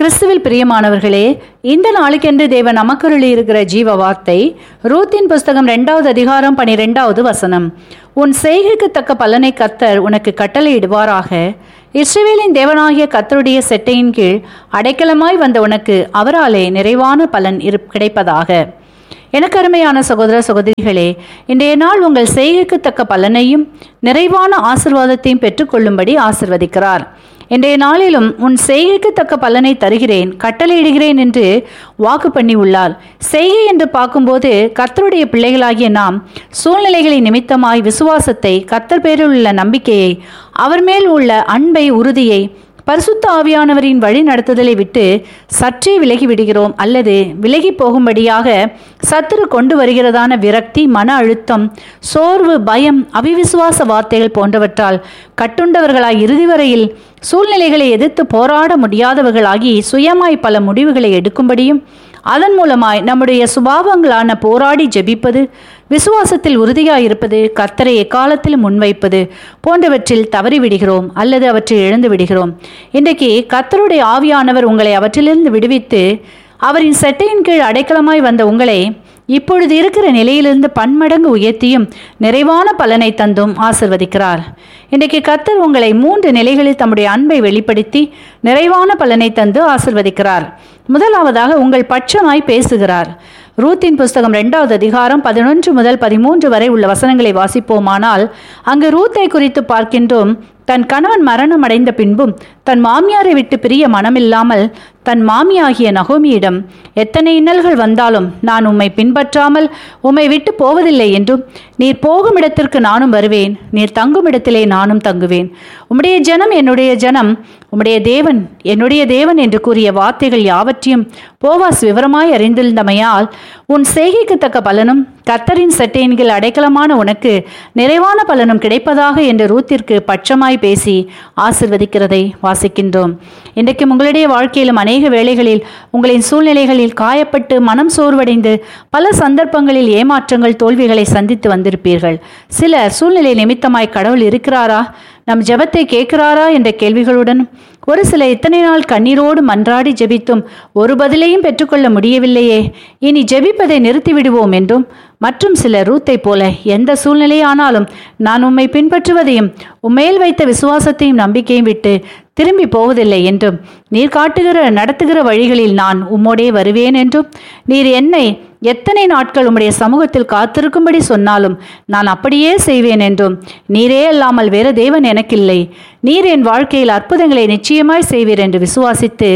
கிறிஸ்துவில் பிரியமானவர்களே இந்த நாளுக்கென்று தேவன் நமக்கருளி இருக்கிற ஜீவ வார்த்தை ரூத்தின் புஸ்தகம் ரெண்டாவது அதிகாரம் பனிரெண்டாவது வசனம் உன் செய்கைக்கு தக்க பலனை கத்தர் உனக்கு கட்டளையிடுவாராக இஸ்ரவேலின் தேவனாகிய கத்தருடைய செட்டையின் கீழ் அடைக்கலமாய் வந்த உனக்கு அவராலே நிறைவான பலன் இரு கிடைப்பதாக எனக்கு அருமையான சகோதர சகோதரிகளே இன்றைய நாள் உங்கள் செய்கைக்கு தக்க பலனையும் நிறைவான ஆசிர்வாதத்தையும் பெற்றுக்கொள்ளும்படி ஆசிர்வதிக்கிறார் இன்றைய நாளிலும் உன் செய்கைக்கு தக்க பலனை தருகிறேன் கட்டளையிடுகிறேன் என்று வாக்கு பண்ணி உள்ளார் செய்கை என்று பார்க்கும்போது கர்த்தருடைய பிள்ளைகளாகிய நாம் சூழ்நிலைகளின் நிமித்தமாய் விசுவாசத்தை கர்த்தர் பேரில் உள்ள நம்பிக்கையை அவர் மேல் உள்ள அன்பை உறுதியை பரிசுத்த ஆவியானவரின் வழி நடத்துதலை விட்டு சற்றே விலகி விடுகிறோம் அல்லது விலகி போகும்படியாக சத்துரு கொண்டு வருகிறதான விரக்தி மன அழுத்தம் சோர்வு பயம் அவிவிசுவாச வார்த்தைகள் போன்றவற்றால் கட்டுண்டவர்களாய் இறுதி வரையில் சூழ்நிலைகளை எதிர்த்து போராட முடியாதவர்களாகி சுயமாய் பல முடிவுகளை எடுக்கும்படியும் அதன் மூலமாய் நம்முடைய சுபாவங்களான போராடி ஜெபிப்பது விசுவாசத்தில் உறுதியாயிருப்பது கர்த்தரை எக்காலத்தில் முன்வைப்பது போன்றவற்றில் தவறிவிடுகிறோம் அல்லது அவற்றை இழந்து விடுகிறோம் இன்றைக்கு கர்த்தருடைய ஆவியானவர் உங்களை அவற்றிலிருந்து விடுவித்து அவரின் செட்டையின் கீழ் அடைக்கலமாய் வந்த உங்களை இப்பொழுது இருக்கிற நிலையிலிருந்து பன்மடங்கு உயர்த்தியும் நிறைவான பலனை தந்தும் ஆசிர்வதிக்கிறார் இன்றைக்கு கர்த்தர் உங்களை மூன்று நிலைகளில் தம்முடைய அன்பை வெளிப்படுத்தி நிறைவான பலனை தந்து ஆசிர்வதிக்கிறார் முதலாவதாக உங்கள் பட்சமாய் பேசுகிறார் ரூத்தின் புஸ்தகம் ரெண்டாவது அதிகாரம் பதினொன்று முதல் பதிமூன்று வரை உள்ள வசனங்களை வாசிப்போமானால் அங்கு ரூத்தை குறித்து பார்க்கின்றோம் தன் கணவன் மரணம் அடைந்த பின்பும் தன் மாமியாரை விட்டு பிரிய மனமில்லாமல் தன் மாமியாகிய நகோமியிடம் எத்தனை இன்னல்கள் வந்தாலும் நான் உம்மை பின்பற்றாமல் உம்மை விட்டு போவதில்லை என்றும் நீர் போகும் இடத்திற்கு நானும் வருவேன் நீர் தங்கும் இடத்திலே நானும் தங்குவேன் உம்முடைய ஜனம் என்னுடைய ஜனம் உம்முடைய தேவன் என்னுடைய தேவன் என்று கூறிய வார்த்தைகள் யாவற்றையும் போவாஸ் விவரமாய் அறிந்திருந்தமையால் உன் செய்கைக்கு தக்க பலனும் கத்தரின் சட்டையின்கள் அடைக்கலமான உனக்கு நிறைவான பலனும் கிடைப்பதாக என்று ரூத்திற்கு பட்சமாய் பேசி ஆசிர்வதிக்கிறதை வாசிக்கின்றோம் இன்றைக்கும் உங்களுடைய வாழ்க்கையிலும் அநேக வேளைகளில் உங்களின் சூழ்நிலைகளில் காயப்பட்டு மனம் சோர்வடைந்து பல சந்தர்ப்பங்களில் ஏமாற்றங்கள் தோல்விகளை சந்தித்து வந்திருப்பீர்கள் சில சூழ்நிலை நிமித்தமாய் கடவுள் இருக்கிறாரா நம் ஜெபத்தை கேட்கிறாரா என்ற கேள்விகளுடன் ஒரு சில இத்தனை நாள் கண்ணீரோடு மன்றாடி ஜெபித்தும் ஒரு பதிலையும் பெற்றுக்கொள்ள முடியவில்லையே இனி ஜெபிப்பதை நிறுத்திவிடுவோம் என்றும் மற்றும் சில ரூத்தை போல எந்த சூழ்நிலையானாலும் நான் உம்மை பின்பற்றுவதையும் உம்மேல் வைத்த விசுவாசத்தையும் நம்பிக்கையும் விட்டு திரும்பி போவதில்லை என்றும் நீர் காட்டுகிற நடத்துகிற வழிகளில் நான் உம்மோடே வருவேன் என்றும் நீர் என்னை எத்தனை நாட்கள் உம்முடைய சமூகத்தில் காத்திருக்கும்படி சொன்னாலும் நான் அப்படியே செய்வேன் என்றும் நீரே அல்லாமல் வேறு தேவன் எனக்கில்லை நீர் என் வாழ்க்கையில் அற்புதங்களை நிச்சயமாய் செய்வீர் என்று விசுவாசித்து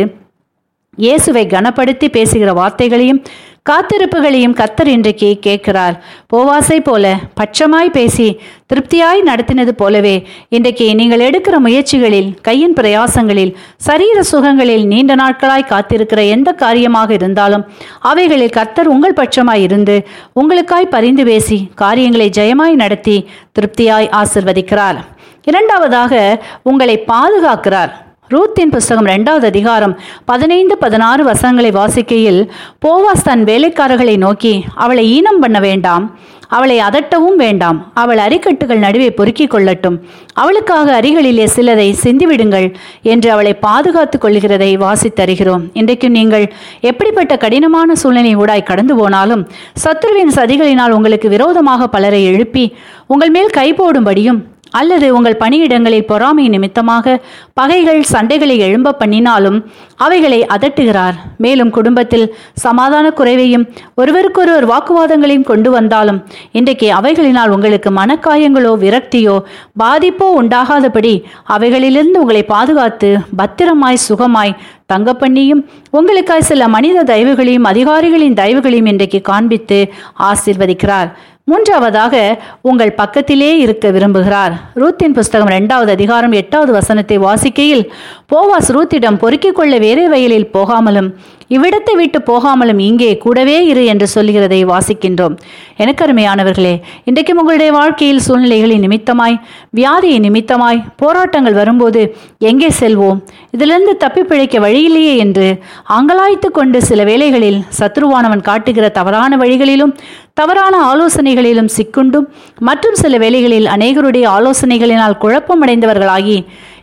இயேசுவை கனப்படுத்தி பேசுகிற வார்த்தைகளையும் காத்திருப்புகளையும் கத்தர் இன்றைக்கு கேட்கிறார் போவாசை போல பட்சமாய் பேசி திருப்தியாய் நடத்தினது போலவே இன்றைக்கு நீங்கள் எடுக்கிற முயற்சிகளில் கையின் பிரயாசங்களில் சரீர சுகங்களில் நீண்ட நாட்களாய் காத்திருக்கிற எந்த காரியமாக இருந்தாலும் அவைகளில் கத்தர் உங்கள் பட்சமாய் இருந்து உங்களுக்காய் பரிந்து பேசி காரியங்களை ஜெயமாய் நடத்தி திருப்தியாய் ஆசிர்வதிக்கிறார் இரண்டாவதாக உங்களை பாதுகாக்கிறார் ரூத்தின் புஸ்தகம் ரெண்டாவது அதிகாரம் பதினைந்து பதினாறு வசனங்களை வாசிக்கையில் போவாஸ் தன் வேலைக்காரர்களை நோக்கி அவளை ஈனம் பண்ண வேண்டாம் அவளை அதட்டவும் வேண்டாம் அவள் அரிக்கட்டுகள் நடுவே பொறுக்கிக் கொள்ளட்டும் அவளுக்காக அரிகளிலே சிலதை சிந்திவிடுங்கள் என்று அவளை பாதுகாத்துக் கொள்கிறதை வாசித்தருகிறோம் இன்றைக்கும் நீங்கள் எப்படிப்பட்ட கடினமான சூழ்நிலை ஊடாய் கடந்து போனாலும் சத்துருவின் சதிகளினால் உங்களுக்கு விரோதமாக பலரை எழுப்பி உங்கள் மேல் கை போடும்படியும் அல்லது உங்கள் பணியிடங்களில் பொறாமை நிமித்தமாக பகைகள் சண்டைகளை எழும்ப பண்ணினாலும் அவைகளை அதட்டுகிறார் மேலும் குடும்பத்தில் சமாதான குறைவையும் ஒருவருக்கொருவர் வாக்குவாதங்களையும் கொண்டு வந்தாலும் இன்றைக்கு அவைகளினால் உங்களுக்கு மனக்காயங்களோ விரக்தியோ பாதிப்போ உண்டாகாதபடி அவைகளிலிருந்து உங்களை பாதுகாத்து பத்திரமாய் சுகமாய் தங்க பண்ணியும் உங்களுக்காய் சில மனித தயவுகளையும் அதிகாரிகளின் தயவுகளையும் இன்றைக்கு காண்பித்து ஆசிர்வதிக்கிறார் மூன்றாவதாக உங்கள் பக்கத்திலே இருக்க விரும்புகிறார் ரூத்தின் புஸ்தகம் இரண்டாவது அதிகாரம் எட்டாவது வசனத்தை வாசிக்கையில் போவாஸ் ரூத்திடம் பொறுக்கிக் கொள்ள வேறே வயலில் போகாமலும் இவ்விடத்தை விட்டு போகாமலும் இங்கே கூடவே இரு என்று சொல்லுகிறதை வாசிக்கின்றோம் எனக்கு அருமையானவர்களே இன்றைக்கும் உங்களுடைய வாழ்க்கையில் சூழ்நிலைகளின் நிமித்தமாய் வியாதியின் நிமித்தமாய் போராட்டங்கள் வரும்போது எங்கே செல்வோம் இதிலிருந்து தப்பி பிழைக்க வழியில்லையே என்று அங்கலாய்த்து கொண்டு சில வேளைகளில் சத்ருவானவன் காட்டுகிற தவறான வழிகளிலும் தவறான ஆலோசனைகளிலும் சிக்குண்டும் மற்றும் சில வேளைகளில் அநேகருடைய ஆலோசனைகளினால் குழப்பமடைந்தவர்களாகி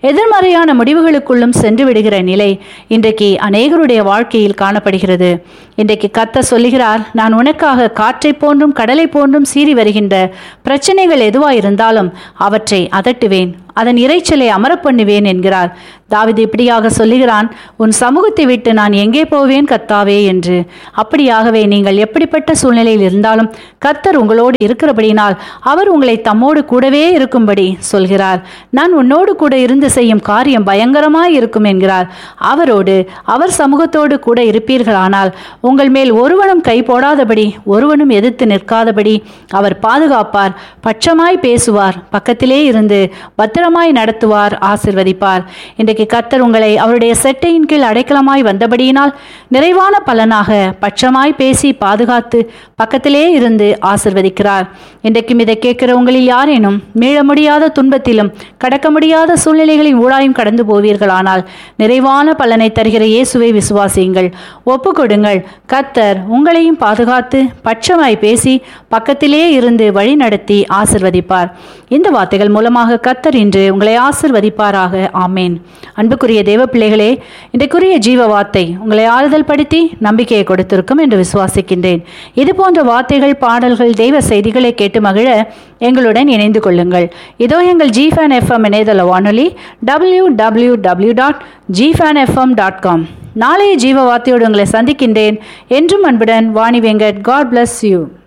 எதிர்மறையான முடிவுகளுக்குள்ளும் சென்று விடுகிற நிலை இன்றைக்கு அநேகருடைய வாழ்க்கையில் காணப்படுகிறது இன்றைக்கு கத்த சொல்லுகிறார் நான் உனக்காக காற்றை போன்றும் கடலை போன்றும் சீறி வருகின்ற பிரச்சனைகள் எதுவாயிருந்தாலும் அவற்றை அதட்டுவேன் அதன் இறைச்சலை அமரப் பண்ணுவேன் என்கிறார் தாவிது இப்படியாக சொல்லுகிறான் உன் சமூகத்தை விட்டு நான் எங்கே போவேன் கத்தாவே என்று அப்படியாகவே நீங்கள் எப்படிப்பட்ட சூழ்நிலையில் இருந்தாலும் கர்த்தர் உங்களோடு இருக்கிறபடினால் அவர் உங்களை தம்மோடு கூடவே இருக்கும்படி சொல்கிறார் நான் உன்னோடு கூட இருந்து செய்யும் காரியம் பயங்கரமாய் இருக்கும் என்கிறார் அவரோடு அவர் சமூகத்தோடு கூட இருப்பீர்களானால் உங்கள் மேல் ஒருவனும் கை போடாதபடி ஒருவனும் எதிர்த்து நிற்காதபடி அவர் பாதுகாப்பார் பட்சமாய் பேசுவார் பக்கத்திலே இருந்து பத்திரமாய் நடத்துவார் ஆசிர்வதிப்பார் இன்றைக்கு கர்த்தர் உங்களை அவருடைய செட்டையின் கீழ் அடைக்கலமாய் வந்தபடியினால் நிறைவான பலனாக பட்சமாய் பேசி பாதுகாத்து பக்கத்திலே இருந்து ஆசிர்வதிக்கிறார் இன்றைக்கும் இதை கேட்கிற உங்களில் யாரேனும் மீள முடியாத துன்பத்திலும் கடக்க முடியாத சூழ்நிலைகளின் ஊடாயும் கடந்து போவீர்களானால் நிறைவான பலனை தருகிற இயேசுவை விசுவாசியுங்கள் ஒப்பு கொடுங்கள் கர்த்தர் உங்களையும் பாதுகாத்து பட்சமாய் பேசி பக்கத்திலே இருந்து வழி நடத்தி ஆசிர்வதிப்பார் இந்த வார்த்தைகள் மூலமாக கர்த்தர் இன்று உங்களை ஆசிர்வதிப்பாராக ஆமேன் அன்புக்குரிய தேவ பிள்ளைகளே இன்றைக்குரிய ஜீவ வார்த்தை உங்களை ஆறுதல் படுத்தி நம்பிக்கையை கொடுத்திருக்கும் என்று விசுவாசிக்கின்றேன் இது போன்ற வார்த்தைகள் பாடல்கள் தெய்வ செய்திகளை கேட்டு மகிழ எங்களுடன் இணைந்து கொள்ளுங்கள் இதோ எங்கள் ஜிஃபேன் எஃப்எம் இணையதள வானொலி டபிள்யூ டபிள்யூ டபிள்யூ டாட் ஜிஃபேன் எஃப்எம் டாட் காம் நாளைய ஜீவ வார்த்தையோடு உங்களை சந்திக்கின்றேன் என்றும் அன்புடன் Vani Venkat God bless you